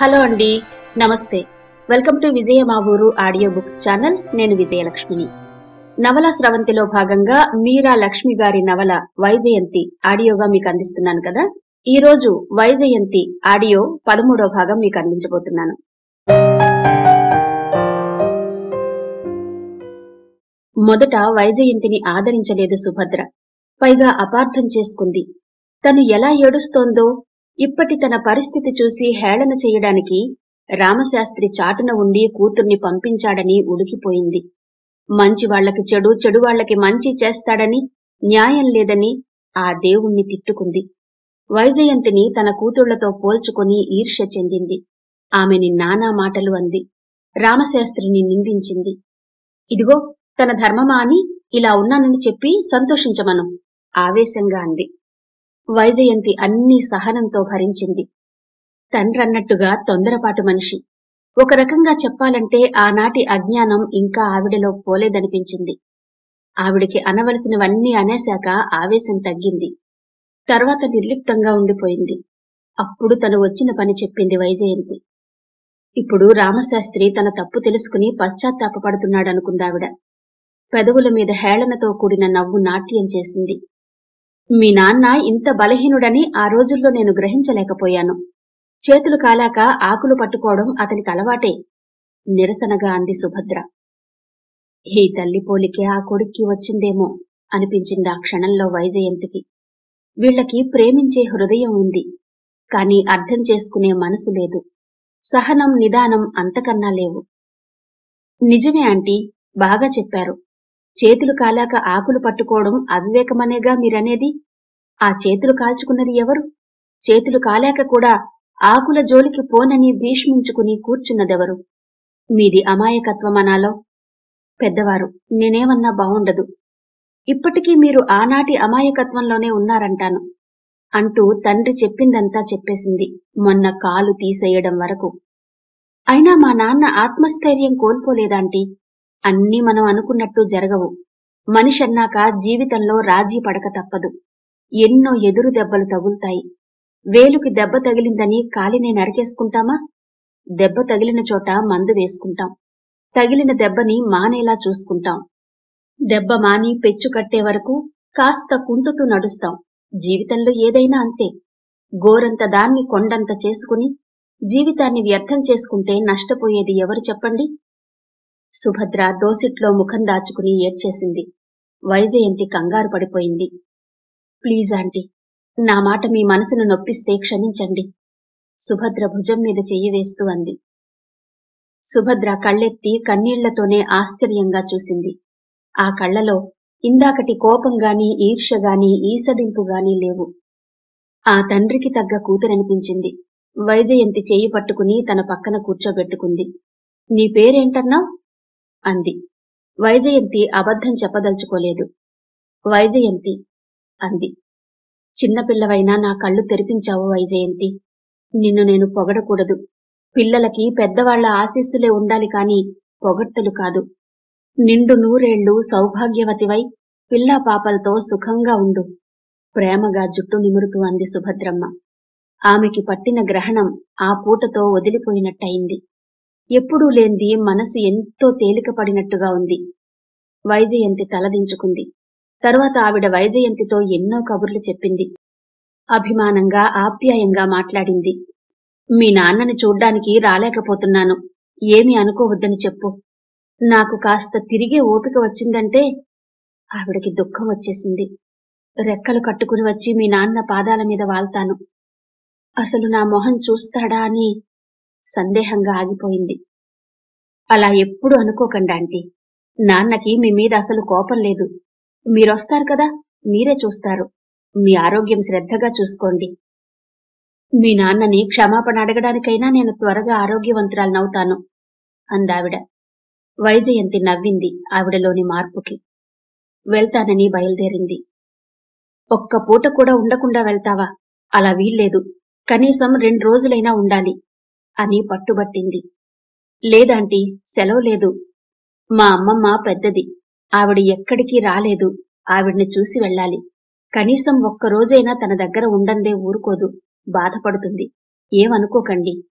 hello అండి నమస్తే welcome to విజయ మా ఊరు ఆడియో బుక్స్ ఛానల్ నేను విజయలక్ష్మిని నవల స్రవంతిలో భాగంగా మీరా లక్ష్మి గారి నవల వైజయంతి ఆడియోగా మీకు అందిస్తున్నాను కదా ఈ రోజు వైజయంతి ఆడియో పదమూడో భాగం మీకు అందించబోతున్నాను మొదట వైజయంతిని ఆదరించలేదు సుభద్ర పైగా అపార్థం చేసుకుంది తను ఎలా ఏడుస్తోందో ఇప్పటి తన పరిస్థితి చూసి హేళన చేయడానికి రామశాస్త్రి చాటున ఉండి కూతుర్ని పంపించాడని ఉడికిపోయింది మంచి వాళ్లకి చెడు చెడు వాళ్లకి మంచి చేస్తాడని న్యాయం లేదని ఆ దేవుణ్ణి తిట్టుకుంది వైజయంతిని తన కూతుళ్లతో పోల్చుకొని ఈర్ష్య చెందింది ఆమెని నానా మాటలు అంది రామశాస్త్రిని నిందించింది ఇదిగో తన ధర్మమా అని ఇలా ఉన్నానని చెప్పి సంతోషించమను ఆవేశంగా అంది వైజయంతి అన్నీ సహనంతో భరించింది తండ్రన్నట్టుగా తొందరపాటు మనిషి ఒక రకంగా చెప్పాలంటే ఆనాటి అజ్ఞానం ఇంకా ఆవిడలో పోలేదనిపించింది ఆవిడికి అనవలసినవన్నీ అనేశాక ఆవేశం తగ్గింది తర్వాత నిర్లిప్తంగా ఉండిపోయింది అప్పుడు తను వచ్చిన పని చెప్పింది వైజయంతి ఇప్పుడు రామశాస్త్రి తన తప్పు తెలుసుకుని పశ్చాత్తాపపడుతున్నాడనుకుందావిడ పెదవుల మీద హేళనతో కూడిన నవ్వు నాట్యం చేసింది మీ నాన్న ఇంత బలహీనుడని ఆ రోజుల్లో నేను గ్రహించలేకపోయాను చేతులు కాలాక ఆకులు పట్టుకోవడం అతనికి అలవాటే నిరసనగా అంది సుభద్ర ఈ తల్లి పోలికే ఆ కొడుక్కి వచ్చిందేమో అనిపించింది ఆ క్షణంలో వైజయంతికి వీళ్ళకి ప్రేమించే హృదయం ఉంది కాని అర్థం చేసుకునే మనసు లేదు సహనం నిదానం అంతకన్నా లేవు నిజమే ఆంటీ బాగా చెప్పారు చేతులు కాలాక ఆకులు పట్టుకోవడం అవివేకమనేగా మీరనేది ఆ చేతులు కాల్చుకున్నది ఎవరు చేతులు కాలాక కూడా ఆకుల జోలికి పోనని భీష్మించుకుని కూర్చున్నదెవరు మీది అమాయకత్వమనాలో పెద్దవారు నేనేమన్నా బావుండదు ఇప్పటికీ మీరు ఆనాటి అమాయకత్వంలోనే ఉన్నారంటాను అంటూ తండ్రి చెప్పిందంతా చెప్పేసింది మొన్న కాలు తీసేయడం వరకు అయినా మా నాన్న ఆత్మస్థైర్యం కోల్పోలేదాంటీ అన్నీ మనం అనుకున్నట్టు జరగవు మనిషన్నాక జీవితంలో రాజీ పడక తప్పదు ఎన్నో ఎదురు దెబ్బలు తగులుతాయి వేలుకి దెబ్బ తగిలిందని కాలిని నరికేసుకుంటామా దెబ్బ తగిలిన చోట మందు వేసుకుంటాం తగిలిన దెబ్బని మానేలా చూసుకుంటాం దెబ్బ మాని పెచ్చు కట్టే వరకు కాస్త కుంటుతూ నడుస్తాం జీవితంలో ఏదైనా అంతే గోరంత దాన్ని కొండంత చేసుకుని జీవితాన్ని వ్యర్థం చేసుకుంటే నష్టపోయేది ఎవరు చెప్పండి సుభద్ర దోసిట్లో ముఖం దాచుకుని ఏడ్చేసింది వైజయంతి కంగారు పడిపోయింది ప్లీజ్ ఆంటీ నా మాట మీ మనసును నొప్పిస్తే క్షమించండి సుభద్ర భుజం మీద చెయ్యి వేస్తూ అంది సుభద్ర కళ్ళెత్తి కన్నీళ్లతోనే ఆశ్చర్యంగా చూసింది ఆ కళ్ళలో ఇందాకటి కోపంగాని ఈర్ష్యగాని ఈసడింపుగాని లేవు ఆ తండ్రికి తగ్గ కూతురనిపించింది వైజయంతి చెయ్యి పట్టుకుని తన పక్కన కూర్చోబెట్టుకుంది నీ పేరేంటన్నావ్ అంది వైజయంతి అబద్ధం చెప్పదలుచుకోలేదు వైజయంతి అంది చిన్నపిల్లవైనా నా కళ్ళు తెరిపించావు వైజయంతి నిన్ను నేను పొగడకూడదు పిల్లలకి పెద్దవాళ్ల ఆశీస్సులే ఉండాలి కాని పొగడ్తలు కాదు నిండు నూరేళ్లు సౌభాగ్యవతివై పిల్లా పాపలతో సుఖంగా ఉండు ప్రేమగా జుట్టు నిమురుతూ అంది సుభద్రమ్మ ఆమెకి పట్టిన గ్రహణం ఆ పూటతో వదిలిపోయినట్టయింది ఎప్పుడూ లేంది మనసు ఎంతో తేలికపడినట్టుగా ఉంది వైజయంతి తలదించుకుంది తరువాత ఆవిడ వైజయంతితో ఎన్నో కబుర్లు చెప్పింది అభిమానంగా ఆప్యాయంగా మాట్లాడింది మీ నాన్నని చూడ్డానికి రాలేకపోతున్నాను ఏమీ అనుకోవద్దని చెప్పు నాకు కాస్త తిరిగే ఓపిక వచ్చిందంటే ఆవిడకి దుఃఖం వచ్చేసింది రెక్కలు కట్టుకుని వచ్చి మీ నాన్న పాదాల మీద వాల్తాను అసలు నా మొహం చూస్తాడా అని సందేహంగా ఆగిపోయింది అలా ఎప్పుడు అనుకోకండి ఆంటీ నాన్నకి మీ మీద అసలు కోపం లేదు మీరొస్తారు కదా మీరే చూస్తారు మీ ఆరోగ్యం శ్రద్ధగా చూసుకోండి మీ నాన్నని క్షమాపణ అడగడానికైనా నేను త్వరగా ఆరోగ్యవంతురాలనవుతాను అందావిడ వైజయంతి నవ్వింది ఆవిడలోని మార్పుకి వెళ్తానని బయలుదేరింది ఒక్క పూట కూడా ఉండకుండా వెళ్తావా అలా వీల్లేదు కనీసం రెండు రోజులైనా ఉండాలి అని పట్టుబట్టింది లేదాంటీ సెలవు లేదు మా అమ్మమ్మ పెద్దది ఆవిడ ఎక్కడికి రాలేదు ఆవిడ్ని చూసి వెళ్ళాలి కనీసం ఒక్క రోజైనా తన దగ్గర ఉండందే ఊరుకోదు బాధపడుతుంది ఏమనుకోకండి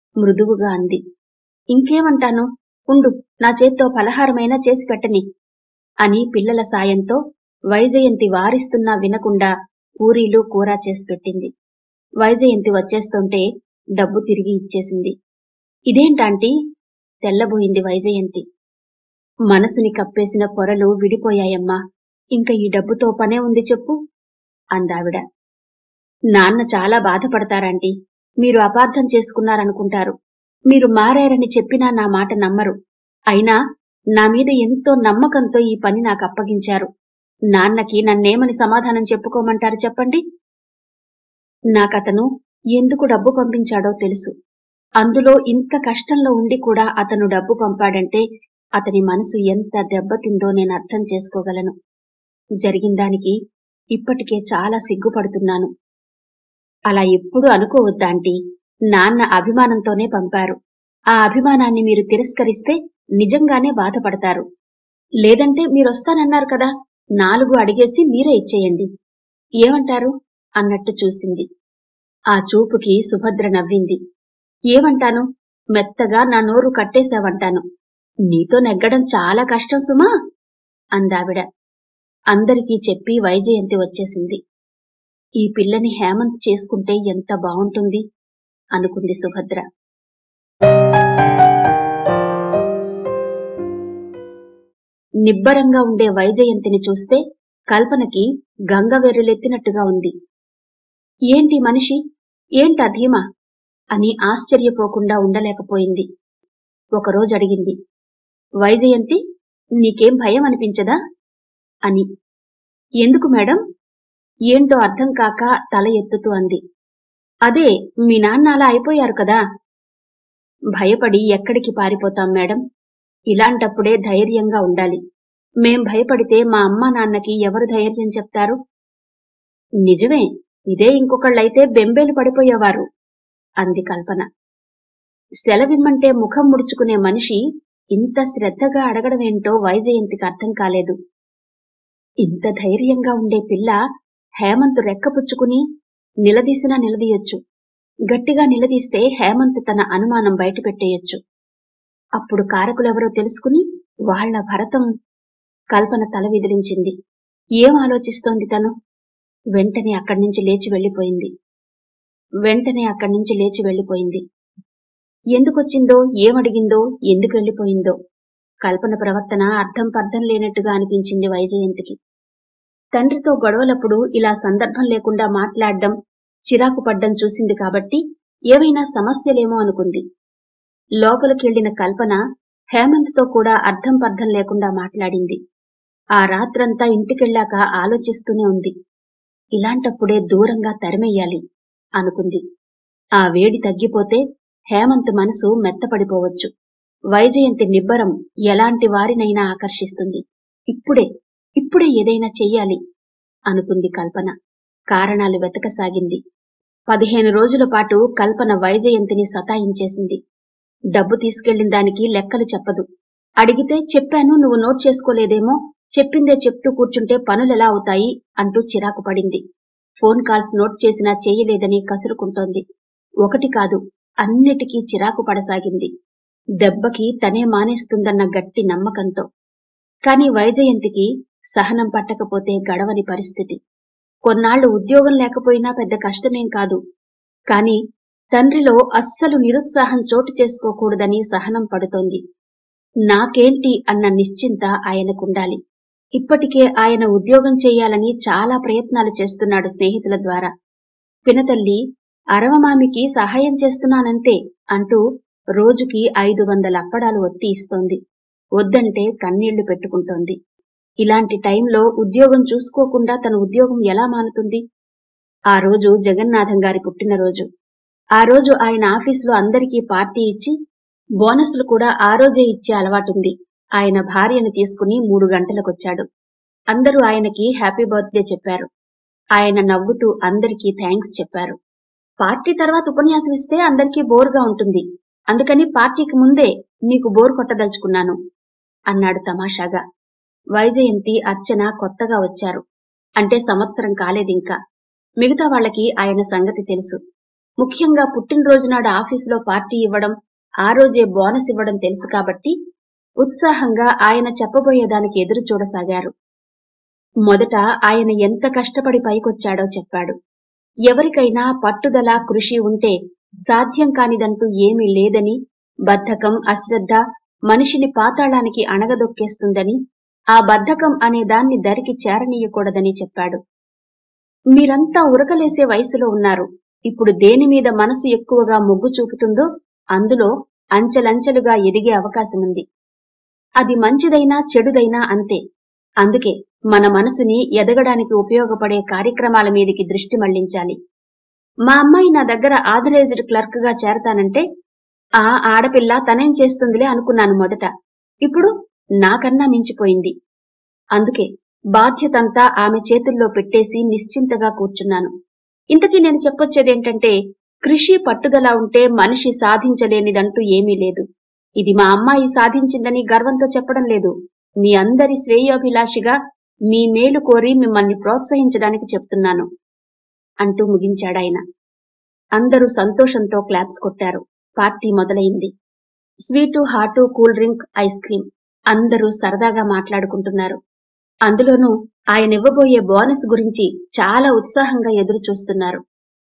మృదువుగా అంది ఇంకేమంటాను ఉండు నా చేత్తో పలహారమైనా చేసి పెట్టని అని పిల్లల సాయంతో వైజయంతి వారిస్తున్నా వినకుండా పూరీలు కూర చేసి పెట్టింది వైజయంతి వచ్చేస్తుంటే డబ్బు తిరిగి ఇచ్చేసింది ఇదేంటాంటీ తెల్లబోయింది వైజయంతి మనసుని కప్పేసిన పొరలు విడిపోయాయమ్మా ఇంక ఈ డబ్బుతో పనే ఉంది చెప్పు అందావిడ నాన్న చాలా బాధపడతారంటీ మీరు అపార్థం చేసుకున్నారనుకుంటారు మీరు మారారని చెప్పినా నా మాట నమ్మరు అయినా నా మీద ఎంతో నమ్మకంతో ఈ పని నాకు అప్పగించారు నాన్నకి నన్నేమని సమాధానం చెప్పుకోమంటారు చెప్పండి నాకతను ఎందుకు డబ్బు పంపించాడో తెలుసు అందులో ఇంత కష్టంలో ఉండి కూడా అతను డబ్బు పంపాడంటే అతని మనసు ఎంత దెబ్బతిందో నేను అర్థం చేసుకోగలను జరిగిందానికి ఇప్పటికే చాలా సిగ్గుపడుతున్నాను అలా ఎప్పుడూ అనుకోవద్దాంటీ నాన్న అభిమానంతోనే పంపారు ఆ అభిమానాన్ని మీరు తిరస్కరిస్తే నిజంగానే బాధపడతారు లేదంటే మీరొస్తానన్నారు కదా నాలుగు అడిగేసి మీరే ఇచ్చేయండి ఏమంటారు అన్నట్టు చూసింది ఆ చూపుకి సుభద్ర నవ్వింది ఏమంటాను మెత్తగా నా నోరు కట్టేశావంటాను నీతో నెగ్గడం చాలా కష్టం సుమా అందావిడ అందరికీ చెప్పి వైజయంతి వచ్చేసింది ఈ పిల్లని హేమంత్ చేసుకుంటే ఎంత బావుంటుంది అనుకుంది సుభద్ర నిబ్బరంగా ఉండే వైజయంతిని చూస్తే కల్పనకి గంగ వెర్రులెత్తినట్టుగా ఉంది ఏంటి మనిషి ఏంటా ధీమా అని ఆశ్చర్యపోకుండా ఉండలేకపోయింది ఒకరోజు అడిగింది వైజయంతి నీకేం భయం అనిపించదా అని ఎందుకు మేడం ఏంటో అర్థం కాక తల ఎత్తుతూ అంది అదే మీ నాన్న అలా అయిపోయారు కదా భయపడి ఎక్కడికి పారిపోతాం మేడం ఇలాంటప్పుడే ధైర్యంగా ఉండాలి మేం భయపడితే మా అమ్మా నాన్నకి ఎవరు ధైర్యం చెప్తారు నిజమే ఇదే ఇంకొకళ్ళైతే బెంబేలు పడిపోయేవారు అంది కల్పన సెలవిమ్మంటే ముఖం ముడుచుకునే మనిషి ఇంత శ్రద్ధగా అడగడమేంటో వైజయంతికి అర్థం కాలేదు ఇంత ధైర్యంగా ఉండే పిల్ల హేమంత్ రెక్కపుచ్చుకుని నిలదీసినా నిలదీయొచ్చు గట్టిగా నిలదీస్తే హేమంత్ తన అనుమానం బయటపెట్టేయొచ్చు అప్పుడు కారకులెవరో తెలుసుకుని వాళ్ల భరతం కల్పన తల విదిలించింది ఏం ఆలోచిస్తోంది తను వెంటనే అక్కడి నుంచి లేచి వెళ్లిపోయింది వెంటనే అక్కడి నుంచి లేచి వెళ్లిపోయింది ఎందుకొచ్చిందో ఏమడిగిందో ఎందుకు వెళ్లిపోయిందో కల్పన ప్రవర్తన అర్థం పర్థం లేనట్టుగా అనిపించింది వైజయంతికి తండ్రితో గొడవలప్పుడు ఇలా సందర్భం లేకుండా మాట్లాడడం చిరాకు పడ్డం చూసింది కాబట్టి ఏవైనా సమస్యలేమో అనుకుంది లోపలికెళ్లిన కల్పన హేమంత్తో కూడా అర్థం పర్థం లేకుండా మాట్లాడింది ఆ రాత్రంతా ఇంటికెళ్ళాక ఆలోచిస్తూనే ఉంది ఇలాంటప్పుడే దూరంగా తరిమెయ్యాలి అనుకుంది ఆ వేడి తగ్గిపోతే హేమంత్ మనసు మెత్తపడిపోవచ్చు వైజయంతి నిబ్బరం ఎలాంటి వారినైనా ఆకర్షిస్తుంది ఇప్పుడే ఇప్పుడే ఏదైనా చెయ్యాలి అనుకుంది కల్పన కారణాలు వెతకసాగింది పదిహేను రోజుల పాటు కల్పన వైజయంతిని సతాయించేసింది డబ్బు తీసుకెళ్లిన దానికి లెక్కలు చెప్పదు అడిగితే చెప్పాను నువ్వు నోట్ చేసుకోలేదేమో చెప్పిందే చెప్తూ కూర్చుంటే పనులెలా అవుతాయి అంటూ చిరాకు పడింది ఫోన్ కాల్స్ నోట్ చేసినా చేయలేదని కసురుకుంటోంది ఒకటి కాదు అన్నిటికీ చిరాకు పడసాగింది దెబ్బకి తనే మానేస్తుందన్న గట్టి నమ్మకంతో కాని వైజయంతికి సహనం పట్టకపోతే గడవని పరిస్థితి కొన్నాళ్లు ఉద్యోగం లేకపోయినా పెద్ద కష్టమేం కాదు కాని తండ్రిలో అస్సలు నిరుత్సాహం చోటు చేసుకోకూడదని సహనం పడుతోంది నాకేంటి అన్న నిశ్చింత ఆయనకుండాలి ఇప్పటికే ఆయన ఉద్యోగం చెయ్యాలని చాలా ప్రయత్నాలు చేస్తున్నాడు స్నేహితుల ద్వారా పినతల్లి అరవమామికి సహాయం చేస్తున్నానంతే అంటూ రోజుకి ఐదు వందల అప్పడాలు ఒత్తి ఇస్తోంది వద్దంటే కన్నీళ్లు పెట్టుకుంటోంది ఇలాంటి టైంలో ఉద్యోగం చూసుకోకుండా తన ఉద్యోగం ఎలా మానుతుంది ఆ రోజు జగన్నాథం గారి పుట్టినరోజు ఆ రోజు ఆయన ఆఫీసులో అందరికీ పార్టీ ఇచ్చి బోనస్లు కూడా ఆ రోజే ఇచ్చే అలవాటుంది ఆయన భార్యను తీసుకుని మూడు గంటలకొచ్చాడు అందరూ ఆయనకి హ్యాపీ బర్త్డే చెప్పారు ఆయన నవ్వుతూ అందరికీ థ్యాంక్స్ చెప్పారు పార్టీ తర్వాత ఉపన్యాసం ఇస్తే అందరికీ బోర్గా ఉంటుంది అందుకని పార్టీకి ముందే మీకు బోర్ కొట్టదలుచుకున్నాను అన్నాడు తమాషాగా వైజయంతి అర్చన కొత్తగా వచ్చారు అంటే సంవత్సరం కాలేదింకా మిగతా వాళ్ళకి ఆయన సంగతి తెలుసు ముఖ్యంగా పుట్టినరోజు నాడు ఆఫీసులో పార్టీ ఇవ్వడం ఆ రోజే బోనస్ ఇవ్వడం తెలుసు కాబట్టి ఉత్సాహంగా ఆయన చెప్పబోయేదానికి ఎదురు చూడసాగారు మొదట ఆయన ఎంత కష్టపడి పైకొచ్చాడో చెప్పాడు ఎవరికైనా పట్టుదల కృషి ఉంటే సాధ్యం కానిదంటూ ఏమీ లేదని బద్ధకం అశ్రద్ధ మనిషిని పాతాళానికి అణగదొక్కేస్తుందని ఆ బద్ధకం అనే దాన్ని దరికి చేరనీయకూడదని చెప్పాడు మీరంతా ఉరకలేసే వయసులో ఉన్నారు ఇప్పుడు దేని మీద మనసు ఎక్కువగా మొగ్గు చూపుతుందో అందులో అంచెలంచెలుగా ఎదిగే అవకాశముంది అది మంచిదైనా చెడుదైనా అంతే అందుకే మన మనసుని ఎదగడానికి ఉపయోగపడే కార్యక్రమాల మీదికి దృష్టి మళ్లించాలి మా అమ్మాయి నా దగ్గర ఆథరైజ్డ్ క్లర్క్ గా చేరతానంటే ఆ ఆడపిల్ల తనేం చేస్తుందిలే అనుకున్నాను మొదట ఇప్పుడు నాకన్నా మించిపోయింది అందుకే బాధ్యతంతా ఆమె చేతుల్లో పెట్టేసి నిశ్చింతగా కూర్చున్నాను ఇంతకీ నేను చెప్పొచ్చేదేంటంటే కృషి పట్టుదల ఉంటే మనిషి సాధించలేనిదంటూ ఏమీ లేదు ఇది మా అమ్మాయి సాధించిందని గర్వంతో చెప్పడం లేదు మీ అందరి శ్రేయోభిలాషిగా మీ మేలు కోరి మిమ్మల్ని ప్రోత్సహించడానికి చెప్తున్నాను అంటూ ముగించాడాయన అందరూ సంతోషంతో క్లాప్స్ కొట్టారు పార్టీ మొదలైంది sweet hot cool drink ice cream అందరూ సరదాగా మాట్లాడుకుంటున్నారు అందులోనూ ఆయన ఇవ్వబోయే బోనస్ గురించి చాలా ఉత్సాహంగా ఎదురు చూస్తున్నారు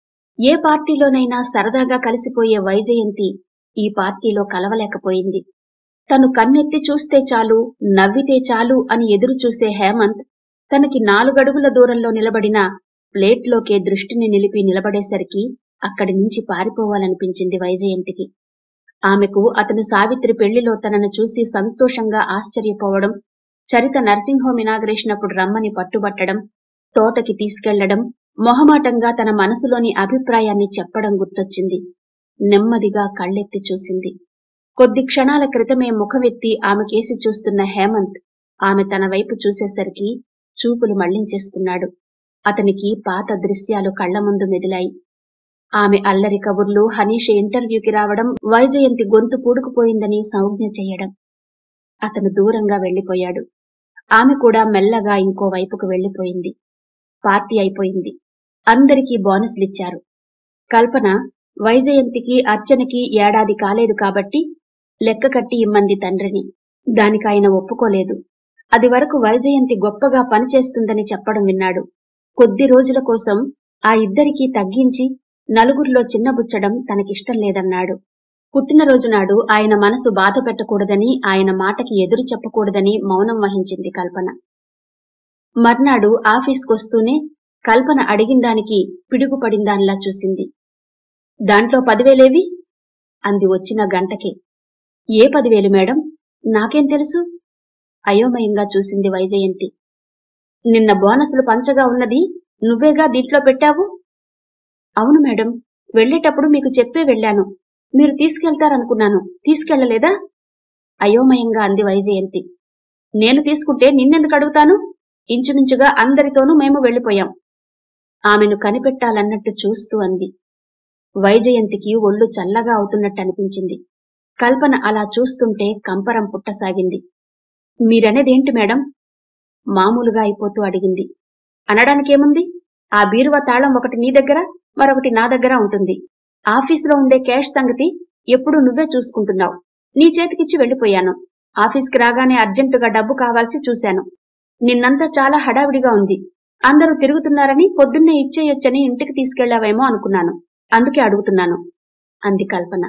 ఏ పార్టీలోనైనా సరదాగా కలిసిపోయే వైజయంతి ఈ పార్టీలో కలవలేకపోయింది తను కన్నెత్తి చూస్తే చాలు నవ్వితే చాలు అని ఎదురు చూసే హేమంత్ తనకి నాలుగడుగుల దూరంలో నిలబడిన ప్లేట్లోకే దృష్టిని నిలిపి నిలబడేసరికి అక్కడి నుంచి పారిపోవాలనిపించింది వైజయంతికి ఆమెకు అతను సావిత్రి పెళ్లిలో తనను చూసి సంతోషంగా ఆశ్చర్యపోవడం చరిత నర్సింగ్ హోమ్ ఇనాగ్రేషన్ అప్పుడు రమ్మని పట్టుబట్టడం తోటకి తీసుకెళ్లడం మొహమాటంగా తన మనసులోని అభిప్రాయాన్ని చెప్పడం గుర్తొచ్చింది నెమ్మదిగా కళ్ళెత్తి చూసింది కొద్ది క్షణాల క్రితమే ముఖమెత్తి ఆమెకేసి చూస్తున్న హేమంత్ ఆమె తన వైపు చూసేసరికి చూపులు మళ్లించేసుకున్నాడు అతనికి పాత దృశ్యాలు కళ్ల ముందు మెదిలాయి ఆమె అల్లరి కబుర్లు హనీష ఇంటర్వ్యూకి రావడం వైజయంతి గొంతు పూడుకుపోయిందని సంజ్ఞ చెయ్యడం అతను దూరంగా వెళ్లిపోయాడు ఆమె కూడా మెల్లగా ఇంకో వైపుకు వెళ్లిపోయింది పార్టీ అయిపోయింది అందరికీ బోనస్లిచ్చారు కల్పన వైజయంతికి అర్చనకి ఏడాది కాలేదు కాబట్టి లెక్క కట్టి ఇమ్మంది తండ్రిని దానికాయన ఒప్పుకోలేదు అది వరకు వైజయంతి గొప్పగా పనిచేస్తుందని చెప్పడం విన్నాడు కొద్ది రోజుల కోసం ఆ ఇద్దరికీ తగ్గించి నలుగురిలో చిన్నబుచ్చడం తనకిష్టం లేదన్నాడు పుట్టినరోజు నాడు ఆయన మనసు బాధ పెట్టకూడదని ఆయన మాటకి ఎదురు చెప్పకూడదని మౌనం వహించింది కల్పన మర్నాడు ఆఫీస్కొస్తూనే కల్పన అడిగిందానికి పిడుగుపడిందానిలా చూసింది దాంట్లో పదివేలేవి అంది వచ్చిన గంటకే ఏ పదివేలు మేడం నాకేం తెలుసు అయోమయంగా చూసింది వైజయంతి నిన్న బోనసులు పంచగా ఉన్నది నువ్వేగా దీంట్లో పెట్టావు అవును మేడం వెళ్లేటప్పుడు మీకు చెప్పే వెళ్ళాను మీరు తీసుకెళ్తారనుకున్నాను తీసుకెళ్లలేదా అయోమయంగా అంది వైజయంతి నేను తీసుకుంటే నిన్నెందుకు అడుగుతాను ఇంచుమించుగా అందరితోనూ మేము వెళ్లిపోయాం ఆమెను కనిపెట్టాలన్నట్టు చూస్తూ అంది వైజయంతికి ఒళ్ళు చల్లగా అవుతున్నట్టు అనిపించింది కల్పన అలా చూస్తుంటే కంపరం పుట్టసాగింది మీరనేదేంటి మేడం మామూలుగా అయిపోతూ అడిగింది అనడానికేముంది ఆ బీరువా తాళం ఒకటి నీ దగ్గర మరొకటి నా దగ్గర ఉంటుంది ఆఫీసులో ఉండే క్యాష్ సంగతి ఎప్పుడూ నువ్వే చూసుకుంటున్నావు నీ చేతికిచ్చి వెళ్లిపోయాను ఆఫీస్కి రాగానే అర్జెంటుగా డబ్బు కావాల్సి చూశాను నిన్నంతా చాలా హడావిడిగా ఉంది అందరూ తిరుగుతున్నారని పొద్దున్నే ఇచ్చేయొచ్చని ఇంటికి తీసుకెళ్లావేమో అనుకున్నాను అందుకే అడుగుతున్నాను అంది కల్పన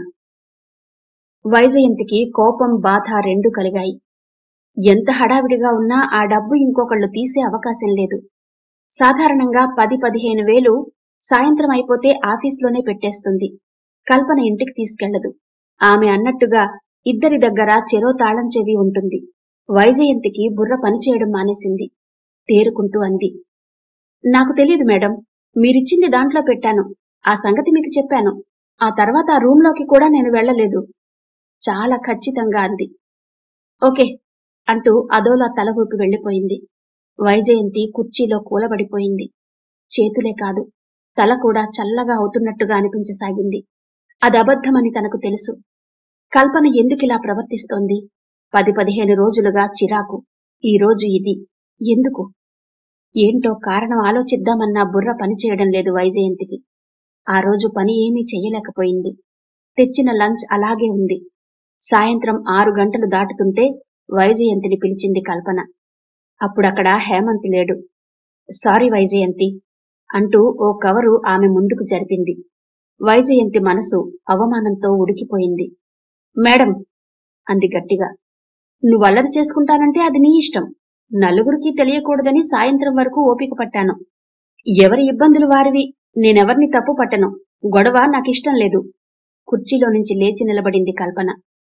వైజయంతికి కోపం బాధ రెండు కలిగాయి ఎంత హడావిడిగా ఉన్నా ఆ డబ్బు ఇంకొకళ్ళు తీసే అవకాశం లేదు సాధారణంగా పది పదిహేను వేలు సాయంత్రం అయిపోతే ఆఫీస్లోనే పెట్టేస్తుంది కల్పన ఇంటికి తీసుకెళ్లదు ఆమె అన్నట్టుగా ఇద్దరి దగ్గర చెరో తాళం చెవి ఉంటుంది వైజయంతికి బుర్ర పనిచేయడం మానేసింది తేరుకుంటూ అంది నాకు తెలియదు మేడం మీరిచ్చింది దాంట్లో పెట్టాను ఆ సంగతి మీకు చెప్పాను ఆ తర్వాత ఆ రూంలోకి కూడా నేను వెళ్ళలేదు చాలా ఖచ్చితంగా అంది ఓకే అంటూ అదోలా తల ఊపి వెళ్లిపోయింది వైజయంతి కుర్చీలో కూలబడిపోయింది చేతులే కాదు తల కూడా చల్లగా అవుతున్నట్టుగా అనిపించసాగింది అది అబద్ధమని తనకు తెలుసు కల్పన ఎందుకిలా ప్రవర్తిస్తోంది పది పదిహేను రోజులుగా చిరాకు ఈ రోజు ఇది ఎందుకు ఏంటో కారణం ఆలోచిద్దామన్నా బుర్ర పనిచేయడం లేదు వైజయంతికి ఆ రోజు పని ఏమీ చెయ్యలేకపోయింది తెచ్చిన లంచ్ అలాగే ఉంది సాయంత్రం ఆరు గంటలు దాటుతుంటే వైజయంతిని పిలిచింది కల్పన అప్పుడక్కడ హేమంత్ లేడు సారీ వైజయంతి అంటూ ఓ కవరు ఆమె ముందుకు జరిపింది వైజయంతి మనసు అవమానంతో ఉడికిపోయింది మేడం అంది గట్టిగా నువ్వల్లరి చేసుకుంటానంటే అది నీ ఇష్టం నలుగురికి తెలియకూడదని సాయంత్రం వరకు ఓపిక పట్టాను ఎవరి ఇబ్బందులు వారివి నేనెవర్ని తప్పు పట్టను గొడవ నాకిష్టం లేదు కుర్చీలో నుంచి లేచి నిలబడింది కల్పన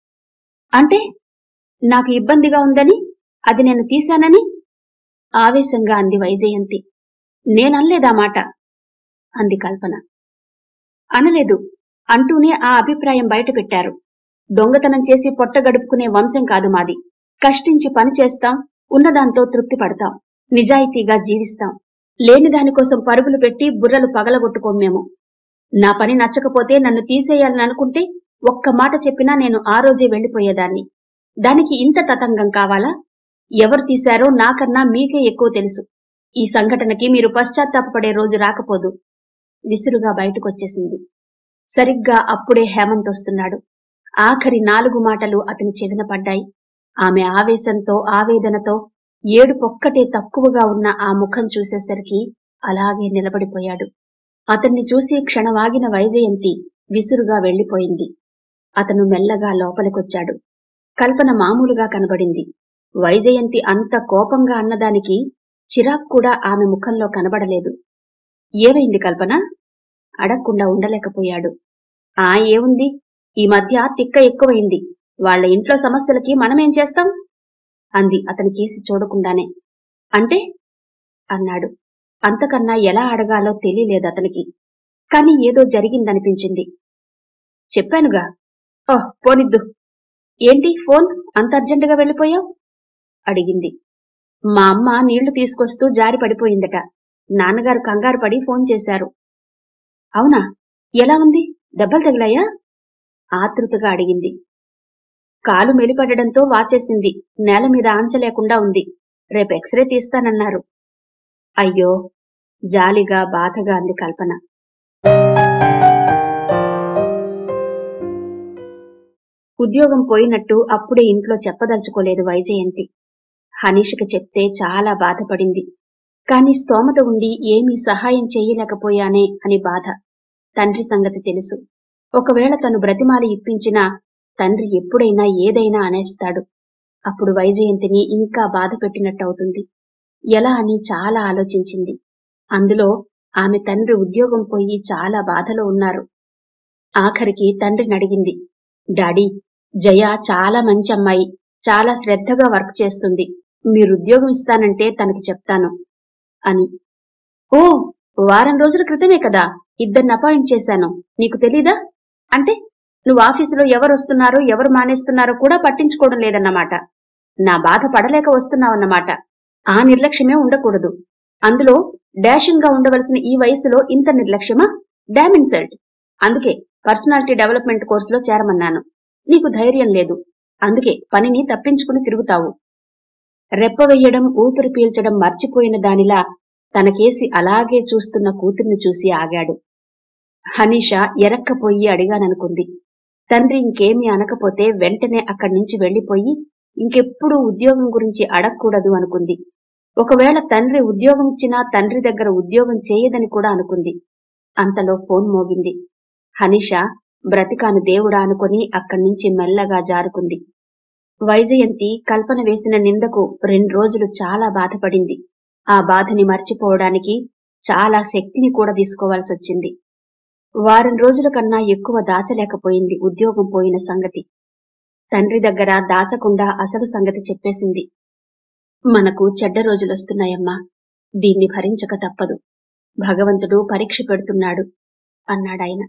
అంటే నాకు ఇబ్బందిగా ఉందని అది నేను తీశానని ఆవేశంగా అంది వైజయంతి నేననలేదా మాట అంది కల్పన అనలేదు అంటూనే ఆ అభిప్రాయం బయట పెట్టారు దొంగతనం చేసి పొట్ట గడుపుకునే వంశం కాదు మాది కష్టించి పని చేస్తాం ఉన్నదాంతో తృప్తి పడతాం నిజాయితీగా జీవిస్తాం లేని దానికోసం పరుగులు పెట్టి బుర్రలు పగలగొట్టుకోం మేము నా పని నచ్చకపోతే నన్ను తీసేయాలని అనుకుంటే ఒక్క మాట చెప్పినా నేను ఆ రోజే వెళ్లిపోయేదాన్ని దానికి ఇంత తతంగం కావాలా ఎవరు తీశారో నాకన్నా మీకే ఎక్కువ తెలుసు ఈ సంఘటనకి మీరు పశ్చాత్తాపపడే రోజు రాకపోదు విసురుగా బయటకొచ్చేసింది సరిగ్గా అప్పుడే హేమంత్ వస్తున్నాడు ఆఖరి నాలుగు మాటలు అతని చెవిన పడ్డాయి ఆమె ఆవేశంతో ఆవేదనతో ఏడుపొక్కటే తక్కువగా ఉన్న ఆ ముఖం చూసేసరికి అలాగే నిలబడిపోయాడు అతన్ని చూసి క్షణవాగిన వైజయంతి విసురుగా వెళ్లిపోయింది అతను మెల్లగా లోపలికొచ్చాడు కల్పన మామూలుగా కనబడింది వైజయంతి అంత కోపంగా అన్నదానికి చిరాక్ కూడా ఆమె ముఖంలో కనబడలేదు ఏమైంది కల్పన అడగకుండా ఉండలేకపోయాడు ఆ ఏముంది ఈ మధ్య తిక్క ఎక్కువైంది వాళ్ళ ఇంట్లో సమస్యలకి మనమేం చేస్తాం అంది అతని కేసి చూడకుండానే అంటే అన్నాడు అంతకన్నా ఎలా అడగాలో తెలియలేదు అతనికి కాని ఏదో జరిగిందనిపించింది చెప్పానుగా ఓహ్ పోనిద్దు ఏంటి ఫోన్ అంత అర్జెంటుగా వెళ్ళిపోయావు అడిగింది మా అమ్మ నీళ్లు తీసుకొస్తూ జారి పడిపోయిందట నాన్నగారు కంగారు పడి ఫోన్ చేశారు అవునా ఎలా ఉంది దెబ్బలు తగిలాయా ఆతృతగా అడిగింది కాలు మెలిపడడంతో వాచేసింది నేల మీద ఆంచ లేకుండా ఉంది రేపు ఎక్స్రే తీస్తానన్నారు అయ్యో జాలిగా బాధగా అంది కల్పన ఉద్యోగం పోయినట్టు అప్పుడే ఇంట్లో చెప్పదలుచుకోలేదు వైజయంతి హనీష్కి చెప్తే చాలా బాధపడింది కాని స్తోమత ఉండి ఏమీ సహాయం చెయ్యలేకపోయానే అని బాధ తండ్రి సంగతి తెలుసు ఒకవేళ తను బ్రతిమాలి ఇప్పించినా తండ్రి ఎప్పుడైనా ఏదైనా అనేస్తాడు అప్పుడు వైజయంతిని ఇంకా బాధ పెట్టినట్టవుతుంది ఎలా అని చాలా ఆలోచించింది అందులో ఆమె తండ్రి ఉద్యోగం పోయి చాలా బాధలో ఉన్నారు ఆఖరికి తండ్రిని అడిగింది డాడీ జయ చాలా మంచి అమ్మాయి చాలా శ్రద్ధగా వర్క్ చేస్తుంది మీరు ఉద్యోగం ఇస్తానంటే తనకి చెప్తాను అని ఓ వారం రోజుల క్రితమే కదా ఇద్దరిని అపాయింట్ చేశాను నీకు తెలీదా అంటే నువ్వు ఆఫీసులో ఎవరు వస్తున్నారో ఎవరు మానేస్తున్నారో కూడా పట్టించుకోవడం లేదన్నమాట నా బాధ పడలేక వస్తున్నావన్నమాట ఆ నిర్లక్ష్యమే ఉండకూడదు అందులో డాషింగ్ గా ఉండవలసిన ఈ వయసులో ఇంత నిర్లక్ష్యమా డామ్ ఇన్సల్ట్ అందుకే పర్సనాలిటీ డెవలప్మెంట్ కోర్సులో చేరమన్నాను నీకు ధైర్యం లేదు అందుకే పనిని తప్పించుకుని తిరుగుతావు రెప్ప వెయ్యడం ఊపిరి పీల్చడం మర్చిపోయిన దానిలా తనకేసి అలాగే చూస్తున్న కూతుర్ని చూసి ఆగాడు హనీష ఎరక్కపోయి అడిగాననుకుంది తండ్రి ఇంకేమీ అనకపోతే వెంటనే అక్కడి నుంచి వెళ్లిపోయి ఇంకెప్పుడు ఉద్యోగం గురించి అడగకూడదు అనుకుంది ఒకవేళ తండ్రి ఉద్యోగం ఇచ్చినా తండ్రి దగ్గర ఉద్యోగం చేయదని కూడా అనుకుంది అంతలో ఫోన్ మోగింది హనీష బ్రతికాను దేవుడా అనుకుని అక్కడి నుంచి మెల్లగా జారుకుంది వైజయంతి కల్పన వేసిన నిందకు రెండు రోజులు చాలా బాధపడింది ఆ బాధని మర్చిపోవడానికి చాలా శక్తిని కూడా తీసుకోవాల్సి వచ్చింది వారం రోజుల కన్నా ఎక్కువ దాచలేకపోయింది ఉద్యోగం పోయిన సంగతి తండ్రి దగ్గర దాచకుండా అసలు సంగతి చెప్పేసింది మనకు చెడ్డ రోజులొస్తున్నాయమ్మా దీన్ని భరించక తప్పదు భగవంతుడు పరీక్ష పెడుతున్నాడు అన్నాడాయన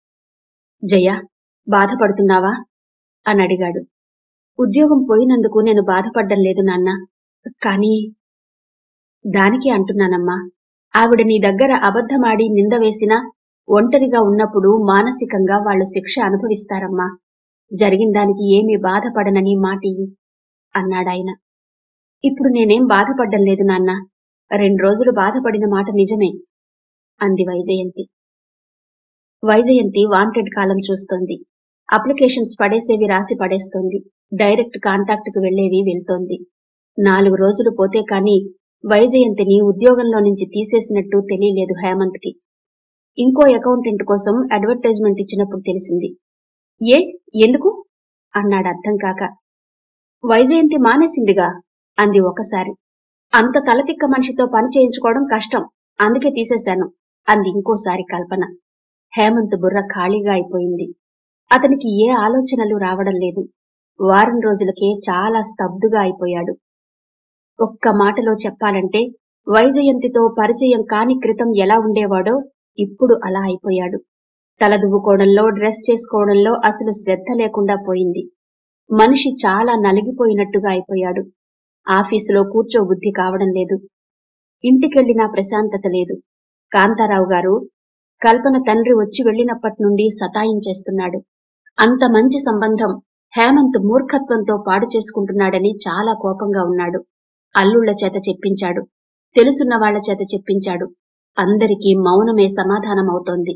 జయ బాధపడుతున్నావా అని అడిగాడు ఉద్యోగం పోయినందుకు నేను బాధపడ్డం లేదు నాన్న కానీ దానికి అంటున్నానమ్మా ఆవిడ నీ దగ్గర అబద్ధమాడి నింద వేసినా ఒంటరిగా ఉన్నప్పుడు మానసికంగా వాళ్ళు శిక్ష అనుభవిస్తారమ్మా జరిగిన దానికి ఏమీ బాధపడనని మాటియ్యి అన్నాడాయన ఇప్పుడు నేనేం బాధపడ్డం లేదు నాన్న రెండు రోజులు బాధపడిన మాట నిజమే అంది వైజయంతి వైజయంతి వాంటెడ్ కాలం చూస్తోంది అప్లికేషన్స్ పడేసేవి రాసి పడేస్తోంది డైరెక్ట్ కాంటాక్ట్ కు వెళ్లేవి వెళ్తోంది నాలుగు రోజులు పోతే కాని వైజయంతిని ఉద్యోగంలో నుంచి తీసేసినట్టు తెలియలేదు హేమంత్కి ఇంకో అకౌంటెంట్ కోసం అడ్వర్టైజ్మెంట్ ఇచ్చినప్పుడు తెలిసింది ఏ ఎందుకు అన్నాడు అర్థం కాక వైజయంతి మానేసిందిగా అంది ఒకసారి అంత తలతిక్క మనిషితో పని చేయించుకోవడం కష్టం అందుకే తీసేశాను అంది ఇంకోసారి కల్పన హేమంత్ బుర్ర ఖాళీగా అయిపోయింది అతనికి ఏ ఆలోచనలు రావడం లేదు వారం రోజులకే చాలా స్తబ్దుగా అయిపోయాడు ఒక్క మాటలో చెప్పాలంటే వైజయంతితో పరిచయం కాని క్రితం ఎలా ఉండేవాడో ఇప్పుడు అలా అయిపోయాడు తల దువ్వుకోవడంలో డ్రెస్ చేసుకోవడంలో అసలు శ్రద్ధ లేకుండా పోయింది మనిషి చాలా నలిగిపోయినట్టుగా అయిపోయాడు ఆఫీసులో కూర్చోబుద్ధి కావడం లేదు ఇంటికెళ్లినా ప్రశాంతత లేదు కాంతారావు గారు కల్పన తండ్రి వచ్చి వెళ్లినప్పటి నుండి సతాయించేస్తున్నాడు అంత మంచి సంబంధం హేమంత్ మూర్ఖత్వంతో పాడు చేసుకుంటున్నాడని చాలా కోపంగా ఉన్నాడు అల్లుళ్ల చేత చెప్పించాడు తెలుసున్న వాళ్ల చేత చెప్పించాడు అందరికీ మౌనమే సమాధానమవుతోంది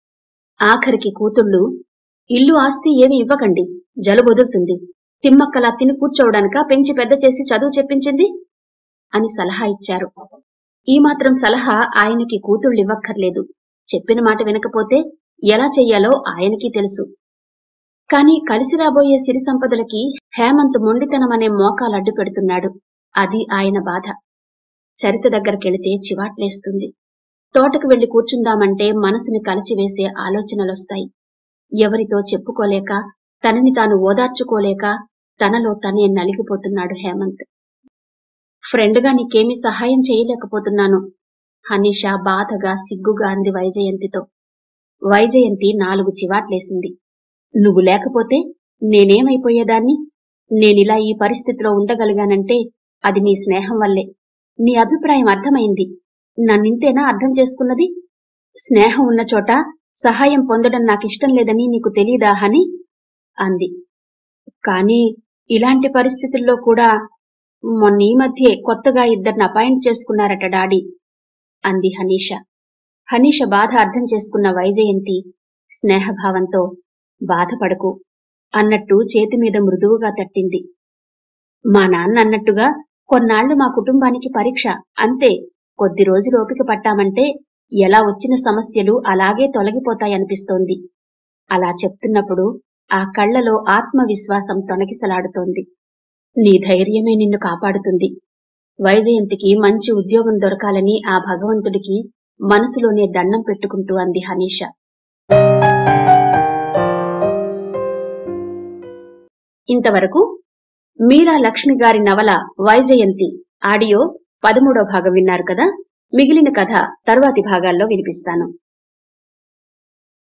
ఆఖరికి కూతుళ్ళు ఇల్లు ఆస్తి ఏమి ఇవ్వకండి జలుబొదులుతుంది తిమ్మక్కలా తిని కూర్చోవడానిక పెంచి పెద్ద చేసి చదువు చెప్పించింది అని సలహా ఇచ్చారు ఈ మాత్రం సలహా ఆయనకి కూతుళ్ళివ్వక్కర్లేదు చెప్పిన మాట వినకపోతే ఎలా చెయ్యాలో ఆయనకి తెలుసు కాని కలిసి రాబోయే సిరి సంపదలకి హేమంత్ మొండితనమనే మోకాలు అడ్డు పెడుతున్నాడు అది ఆయన బాధ చరిత దగ్గరకెళితే చివాట్లేస్తుంది తోటకు వెళ్లి కూర్చుందామంటే మనసుని కలిచివేసే ఆలోచనలొస్తాయి ఎవరితో చెప్పుకోలేక తనని తాను ఓదార్చుకోలేక తనలో తనే నలిగిపోతున్నాడు హేమంత్ ఫ్రెండ్గా నీకేమీ సహాయం చేయలేకపోతున్నాను హనీషా బాధగా సిగ్గుగా అంది వైజయంతితో వైజయంతి నాలుగు చివాట్లేసింది నువ్వు లేకపోతే నేనేమైపోయేదాన్ని నేనిలా ఈ పరిస్థితిలో ఉండగలిగానంటే అది నీ స్నేహం వల్లే నీ అభిప్రాయం అర్థమైంది నన్నింతేనా అర్థం చేసుకున్నది స్నేహం ఉన్న చోట సహాయం పొందడం నాకిష్టం లేదని నీకు తెలీదా హని అంది కాని ఇలాంటి పరిస్థితుల్లో కూడా మొన్న ఈ మధ్యే కొత్తగా ఇద్దరిని అపాయింట్ చేసుకున్నారట డాడీ అంది హనీష హనీష బాధ అర్థం చేసుకున్న వైజయంతి స్నేహభావంతో బాధపడకు అన్నట్టు చేతి మీద మృదువుగా తట్టింది మా నాన్న అన్నట్టుగా కొన్నాళ్లు మా కుటుంబానికి పరీక్ష అంతే కొద్ది రోజులు ఓపిక పట్టామంటే ఎలా వచ్చిన సమస్యలు అలాగే తొలగిపోతాయనిపిస్తోంది అలా చెప్తున్నప్పుడు ఆ కళ్లలో ఆత్మవిశ్వాసం తొణకిసలాడుతోంది నీ ధైర్యమే నిన్ను కాపాడుతుంది వైజయంతికి మంచి ఉద్యోగం దొరకాలని ఆ భగవంతుడికి మనసులోనే దండం పెట్టుకుంటూ అంది హనీష ఇంతవరకు మీరా లక్ష్మి గారి నవల వైజయంతి ఆడియో పదమూడో భాగం విన్నారు కదా మిగిలిన కథ తరువాతి భాగాల్లో వినిపిస్తాను